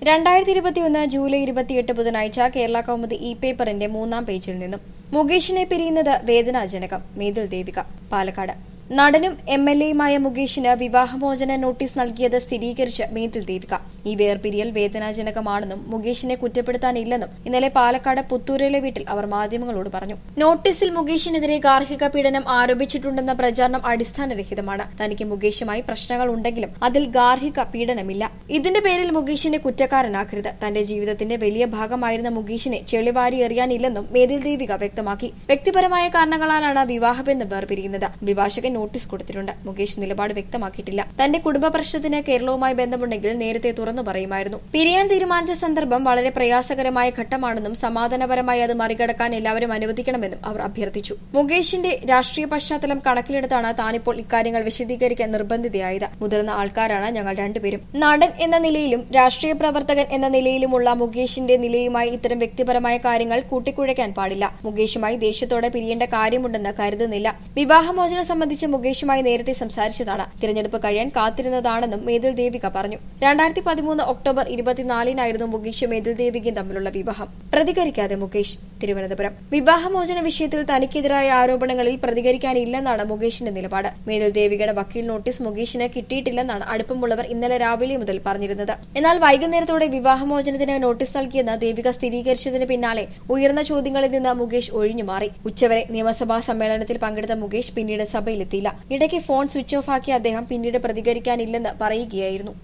രണ്ടായിരത്തി ഇരുപത്തിയൊന്ന് ജൂലൈ ഇരുപത്തിയെട്ട് ബുധനാഴ്ച കേരള കൗമുദി ഇ പേപ്പറിന്റെ മൂന്നാം പേജിൽ നിന്നും മുകേഷിനെ പിരിയുന്നത് വേദനാജനകം മേതിൽ ദേവിക പാലക്കാട് നടനും എം എൽ എയുമായ മുകേഷിന് വിവാഹമോചന നോട്ടീസ് നൽകിയത് സ്ഥിരീകരിച്ച് മേതിൽ ദേവിക ഈ വേർപിരിയൽ വേദനാജനകമാണെന്നും മുകേഷിനെ കുറ്റപ്പെടുത്താനില്ലെന്നും ഇന്നലെ പാലക്കാട് പുത്തൂരിലെ വീട്ടിൽ അവർ മാധ്യമങ്ങളോട് പറഞ്ഞു നോട്ടീസിൽ മുകേഷിനെതിരെ ഗാർഹിക പീഡനം ആരോപിച്ചിട്ടുണ്ടെന്ന പ്രചാരണം അടിസ്ഥാനരഹിതമാണ് തനിക്ക് മുകേഷുമായി പ്രശ്നങ്ങൾ ഉണ്ടെങ്കിലും അതിൽ ഗാർഹിക പീഡനമില്ല ഇതിന്റെ പേരിൽ മുകേഷിനെ കുറ്റക്കാരനാക്കരുത് തന്റെ ജീവിതത്തിന്റെ വലിയ ഭാഗമായിരുന്ന മുകേഷിനെ ചെളിവാരി എറിയാനില്ലെന്നും മേതിൽ ദേവിക വ്യക്തമാക്കി വ്യക്തിപരമായ കാരണങ്ങളാലാണ് വിവാഹബന്ധം വേർപിരിയുന്നത് അഭിഭാഷകൻ നോട്ടീസ് കൊടുത്തിട്ടുണ്ട് മുകേഷ് നിലപാട് വ്യക്തമാക്കിയിട്ടില്ല തന്റെ കുടുംബ പ്രശ്നത്തിന് കേരളവുമായി ബന്ധമുണ്ടെങ്കിൽ നേരത്തെ തുറന്നു പറയുമായിരുന്നു പിരിയാൻ തീരുമാനിച്ച സന്ദർഭം വളരെ പ്രയാസകരമായ ഘട്ടമാണെന്നും സമാധാനപരമായി അത് മറികടക്കാൻ എല്ലാവരും അനുവദിക്കണമെന്നും അവർ അഭ്യർത്ഥിച്ചു മുകേഷിന്റെ രാഷ്ട്രീയ പശ്ചാത്തലം കണക്കിലെടുത്താണ് താനിപ്പോൾ ഇക്കാര്യങ്ങൾ വിശദീകരിക്കാൻ നിർബന്ധിതയായത് മുതിർന്ന ആൾക്കാരാണ് ഞങ്ങൾ രണ്ടുപേരും നടൻ എന്ന നിലയിലും രാഷ്ട്രീയ പ്രവർത്തകൻ എന്ന നിലയിലുമുള്ള മുകേഷിന്റെ നിലയുമായി ഇത്തരം വ്യക്തിപരമായ കാര്യങ്ങൾ കൂട്ടിക്കുഴയ്ക്കാൻ പാടില്ല മുകേഷുമായി ദേഷ്യത്തോടെ പിരിയേണ്ട കാര്യമുണ്ടെന്ന് കരുതുന്നില്ല വിവാഹമോചനം സംബന്ധിച്ച് മുകേഷുമായി നേരത്തെ സംസാരിച്ചതാണ് തിരഞ്ഞെടുപ്പ് കഴിയാൻ കാത്തിരുന്നതാണെന്നും മേതിൽ ദേവിക പറഞ്ഞു രണ്ടായിരത്തി പതിമൂന്ന് ഒക്ടോബർ ഇരുപത്തിനാലിനായിരുന്നു മുകേഷ് മേതിൽ ദേവികയും തമ്മിലുള്ള വിവാഹം പ്രതികരിക്കാതെ മുകേഷ് തിരുവനന്തപുരം വിവാഹമോചന വിഷയത്തിൽ തനിക്കെതിരായ ആരോപണങ്ങളിൽ പ്രതികരിക്കാനില്ലെന്നാണ് മുകേഷിന്റെ നിലപാട് മേതിൽ ദേവികയുടെ വക്കീൽ നോട്ടീസ് മുകേഷിന് കിട്ടിയിട്ടില്ലെന്നാണ് അടുപ്പമുള്ളവർ ഇന്നലെ രാവിലെ മുതൽ പറഞ്ഞിരുന്നത് എന്നാൽ വൈകുന്നേരത്തോടെ വിവാഹമോചനത്തിന് നോട്ടീസ് നൽകിയെന്ന് ദേവിക സ്ഥിരീകരിച്ചതിന് പിന്നാലെ ഉയർന്ന ചോദ്യങ്ങളിൽ നിന്ന് മുകേഷ് ഒഴിഞ്ഞുമാറി ഉച്ചവരെ നിയമസഭാ സമ്മേളനത്തിൽ പങ്കെടുത്ത മുകേഷ് പിന്നീട് സഭയിലെത്തിയില്ല ഇടയ്ക്ക് ഫോൺ സ്വിച്ച് ഓഫ് ആക്കിയ അദ്ദേഹം പിന്നീട് പ്രതികരിക്കാനില്ലെന്ന് പറയുകയായിരുന്നു